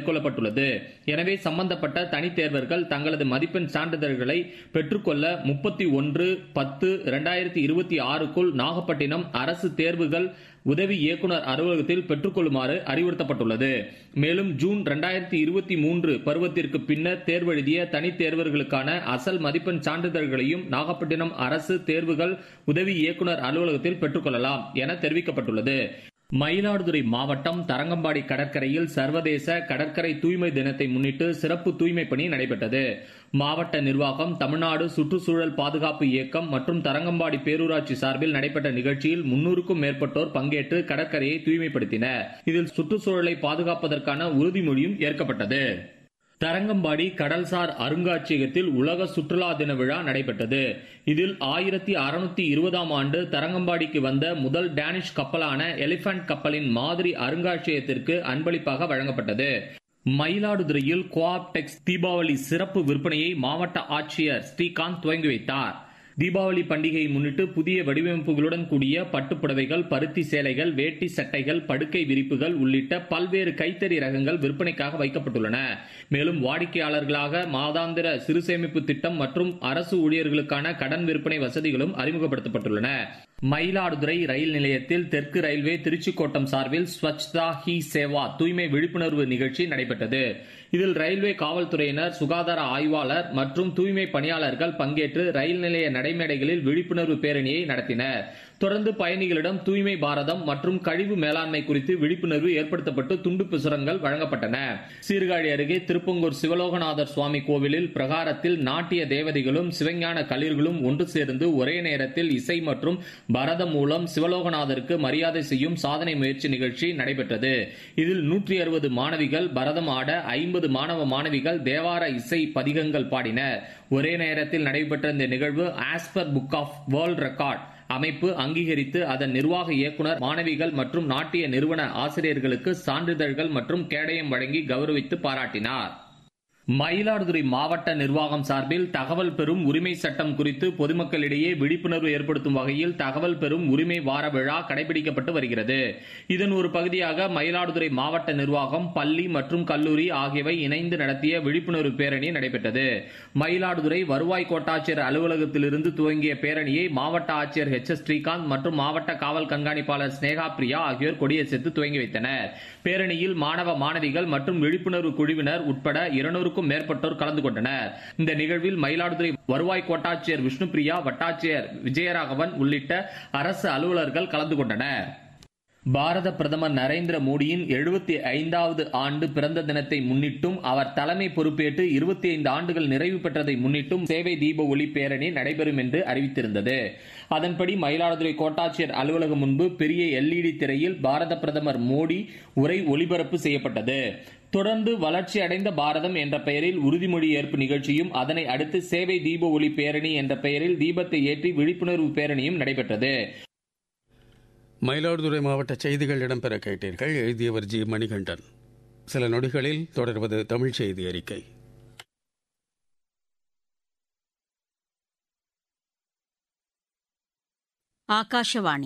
மேற்கொள்ளப்பட்டுள்ளது எனவே சம்பந்தப்பட்ட தனித் தேர்வர்கள் தங்களது மதிப்பெண் சான்றிதழ்களை பெற்றுக்கொள்ள முப்பத்தி ஒன்று பத்து இரண்டாயிரத்தி இருபத்தி ஆறுக்குள் நாகப்பட்டினம் அரசு தேர்வுகள் உதவி இயக்குநர் அலுவலகத்தில் பெற்றுக்கொள்ளுமாறு அறிவுறுத்தப்பட்டுள்ளது மேலும் ஜூன் இரண்டாயிரத்தி இருபத்தி மூன்று பருவத்திற்கு பின்னர் தேர்வெழுதிய தனித் தேர்வர்களுக்கான அசல் மதிப்பெண் சான்றிதழ்களையும் நாகப்பட்டினம் அரசு தேர்வுகள் உதவி இயக்குநர் அலுவலகத்தில் பெற்றுக்கொள்ளலாம் என தெரிவிக்கப்பட்டுள்ளது மயிலாடுதுறை மாவட்டம் தரங்கம்பாடி கடற்கரையில் சர்வதேச கடற்கரை தூய்மை தினத்தை முன்னிட்டு சிறப்பு தூய்மை பணி நடைபெற்றது மாவட்ட நிர்வாகம் தமிழ்நாடு சுற்றுச்சூழல் பாதுகாப்பு இயக்கம் மற்றும் தரங்கம்பாடி பேரூராட்சி சார்பில் நடைபெற்ற நிகழ்ச்சியில் முன்னூறுக்கும் மேற்பட்டோர் பங்கேற்று கடற்கரையை தூய்மைப்படுத்தினர் இதில் சுற்றுச்சூழலை பாதுகாப்பதற்கான உறுதிமொழியும் ஏற்கப்பட்டது தரங்கம்பாடி கடல்சார் அருங்காட்சியகத்தில் உலக சுற்றுலா தின விழா நடைபெற்றது இதில் ஆயிரத்தி அறுநூத்தி இருபதாம் ஆண்டு தரங்கம்பாடிக்கு வந்த முதல் டேனிஷ் கப்பலான எலிபென்ட் கப்பலின் மாதிரி அருங்காட்சியகத்திற்கு அன்பளிப்பாக வழங்கப்பட்டது மயிலாடுதுறையில் கோஆப்டெக்ஸ் தீபாவளி சிறப்பு விற்பனையை மாவட்ட ஆட்சியர் ஸ்ரீகாந்த் துவங்கி வைத்தார் தீபாவளி பண்டிகையை முன்னிட்டு புதிய வடிவமைப்புகளுடன் கூடிய பட்டுப்புடவைகள் பருத்தி சேலைகள் வேட்டி சட்டைகள் படுக்கை விரிப்புகள் உள்ளிட்ட பல்வேறு கைத்தறி ரகங்கள் விற்பனைக்காக வைக்கப்பட்டுள்ளன மேலும் வாடிக்கையாளர்களாக மாதாந்திர சிறு சேமிப்பு திட்டம் மற்றும் அரசு ஊழியர்களுக்கான கடன் விற்பனை வசதிகளும் அறிமுகப்படுத்தப்பட்டுள்ளன மயிலாடுதுறை ரயில் நிலையத்தில் தெற்கு ரயில்வே திருச்சிக்கோட்டம் சார்பில் ஸ்வச்தா ஹி சேவா தூய்மை விழிப்புணர்வு நிகழ்ச்சி நடைபெற்றது இதில் ரயில்வே காவல்துறையினர் சுகாதார ஆய்வாளர் மற்றும் தூய்மை பணியாளர்கள் பங்கேற்று ரயில் நிலைய நடைமேடைகளில் விழிப்புணர்வு பேரணியை நடத்தினர் தொடர்ந்து பயணிகளிடம் தூய்மை பாரதம் மற்றும் கழிவு மேலாண்மை குறித்து விழிப்புணர்வு ஏற்படுத்தப்பட்டு துண்டு பிரசுரங்கள் வழங்கப்பட்டன சீர்காழி அருகே திருப்பங்கூர் சிவலோகநாதர் சுவாமி கோவிலில் பிரகாரத்தில் நாட்டிய தேவதைகளும் சிவஞான களிர்களும் ஒன்று சேர்ந்து ஒரே நேரத்தில் இசை மற்றும் பரதம் மூலம் சிவலோகநாதருக்கு மரியாதை செய்யும் சாதனை முயற்சி நிகழ்ச்சி நடைபெற்றது இதில் நூற்றி அறுபது மாணவிகள் பரதம் ஆட ஐம்பது மாணவ மாணவிகள் தேவார இசை பதிகங்கள் பாடினர் ஒரே நேரத்தில் நடைபெற்ற இந்த நிகழ்வு aspire book of world record அமைப்பு அங்கீகரித்து அதன் நிர்வாக இயக்குனர் மாணவிகள் மற்றும் நாட்டிய நிறுவன ஆசிரியர்களுக்கு சான்றிதழ்கள் மற்றும் கேடயம் வழங்கி கௌரவித்து பாராட்டினார் மயிலாடுதுறை மாவட்ட நிர்வாகம் சார்பில் தகவல் பெறும் உரிமை சட்டம் குறித்து பொதுமக்களிடையே விழிப்புணர்வு ஏற்படுத்தும் வகையில் தகவல் பெறும் உரிமை வார விழா கடைபிடிக்கப்பட்டு வருகிறது இதன் ஒரு பகுதியாக மயிலாடுதுறை மாவட்ட நிர்வாகம் பள்ளி மற்றும் கல்லூரி ஆகியவை இணைந்து நடத்திய விழிப்புணர்வு பேரணி நடைபெற்றது மயிலாடுதுறை வருவாய் கோட்டாட்சியர் அலுவலகத்திலிருந்து துவங்கிய பேரணியை மாவட்ட ஆட்சியர் ஹெச் எஸ் ஸ்ரீகாந்த் மற்றும் மாவட்ட காவல் கண்காணிப்பாளர் ஸ்னேகா பிரியா ஆகியோர் கொடியசைத்து துவங்கி வைத்தனர் பேரணியில் மாணவ மாணவிகள் மற்றும் விழிப்புணர்வு குழுவினர் உட்பட இருநூறு நூறுக்கும் மேற்பட்டோர் கலந்து கொண்டனர் இந்த நிகழ்வில் மயிலாடுதுறை வருவாய் கோட்டாட்சியர் விஷ்ணுபிரியா வட்டாட்சியர் விஜயராகவன் உள்ளிட்ட அரசு அலுவலர்கள் கலந்து கொண்டனர் பாரத பிரதமர் நரேந்திர மோடியின் எழுபத்தி ஐந்தாவது ஆண்டு பிறந்த தினத்தை முன்னிட்டும் அவர் தலைமை பொறுப்பேற்று இருபத்தி ஐந்து ஆண்டுகள் நிறைவு பெற்றதை முன்னிட்டும் சேவை தீப ஒளி பேரணி நடைபெறும் என்று அறிவித்திருந்தது அதன்படி மயிலாடுதுறை கோட்டாட்சியர் அலுவலகம் முன்பு பெரிய எல்இடி திரையில் பாரத பிரதமர் மோடி உரை ஒளிபரப்பு செய்யப்பட்டது தொடர்ந்து வளர்ச்சி அடைந்த பாரதம் என்ற பெயரில் உறுதிமொழி ஏற்பு நிகழ்ச்சியும் அதனை அடுத்து சேவை தீப ஒளி பேரணி என்ற பெயரில் தீபத்தை ஏற்றி விழிப்புணர்வு பேரணியும் நடைபெற்றது மயிலாடுதுறை மாவட்ட செய்திகள் இடம்பெற கேட்டீர்கள் எழுதியவர் ஜி மணிகண்டன் சில நொடிகளில் தொடர்வது தமிழ் செய்தி அறிக்கை ஆகாஷவாணி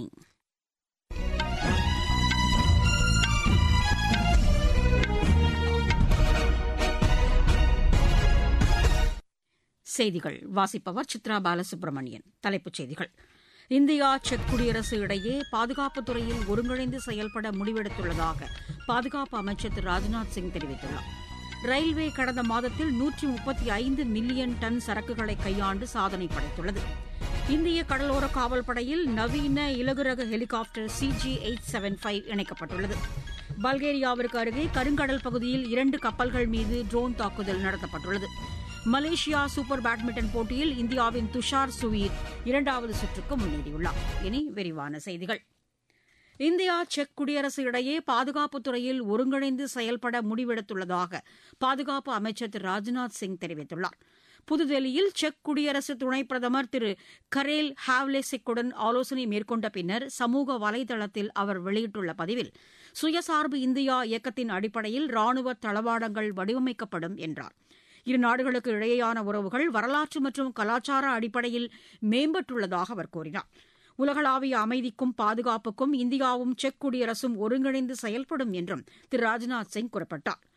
செய்திகள் வாசிப்பவர் சித்ரா பாலசுப்ரமணியன் தலைப்புச் செய்திகள் இந்தியா செக் குடியரசு இடையே பாதுகாப்புத் துறையில் ஒருங்கிணைந்து செயல்பட முடிவெடுத்துள்ளதாக பாதுகாப்பு அமைச்சர் திரு ராஜ்நாத் சிங் தெரிவித்துள்ளார் ரயில்வே கடந்த மாதத்தில் நூற்றி முப்பத்தி ஐந்து மில்லியன் டன் சரக்குகளை கையாண்டு சாதனை படைத்துள்ளது இந்திய கடலோர காவல்படையில் நவீன இலகுரக helicopter CG eight seven five இணைக்கப்பட்டுள்ளது பல்கேரியாவிற்கு அருகே கருங்கடல் பகுதியில் இரண்டு கப்பல்கள் மீது ட்ரோன் தாக்குதல் நடத்தப்பட்டுள்ளது மலேசியா சூப்பர் பேட்மிண்டன் போட்டியில் இந்தியாவின் துஷார் சுவீர் இரண்டாவது சுற்றுக்கு முன்னேறியுள்ளார் இனி விரிவான செய்திகள் இந்தியா செக் குடியரசு இடையே பாதுகாப்புத் துறையில் ஒருங்கிணைந்து செயல்பட முடிவெடுத்துள்ளதாக பாதுகாப்பு அமைச்சர் திரு ராஜ்நாத் சிங் தெரிவித்துள்ளார் புதுதில்லியில் செக் குடியரசு துணைப் பிரதமர் திரு கரேல் ஹாவ்லேசிக்குடன் ஆலோசனை மேற்கொண்ட பின்னர் சமூக வலைதளத்தில் அவர் வெளியிட்டுள்ள பதிவில் சுயசார்பு இந்தியா இயக்கத்தின் அடிப்படையில் ராணுவ தளவாடங்கள் வடிவமைக்கப்படும் என்றார் இரு நாடுகளுக்கு இடையேயான உறவுகள் வரலாற்று மற்றும் கலாச்சார அடிப்படையில் மேம்பட்டுள்ளதாக அவர் கூறினார் உலகளாவிய அமைதிக்கும் பாதுகாப்புக்கும் இந்தியாவும் செக் குடியரசும் ஒருங்கிணைந்து செயல்படும் என்றும் திரு ராஜ்நாத் சிங் குறிப்பிட்டார்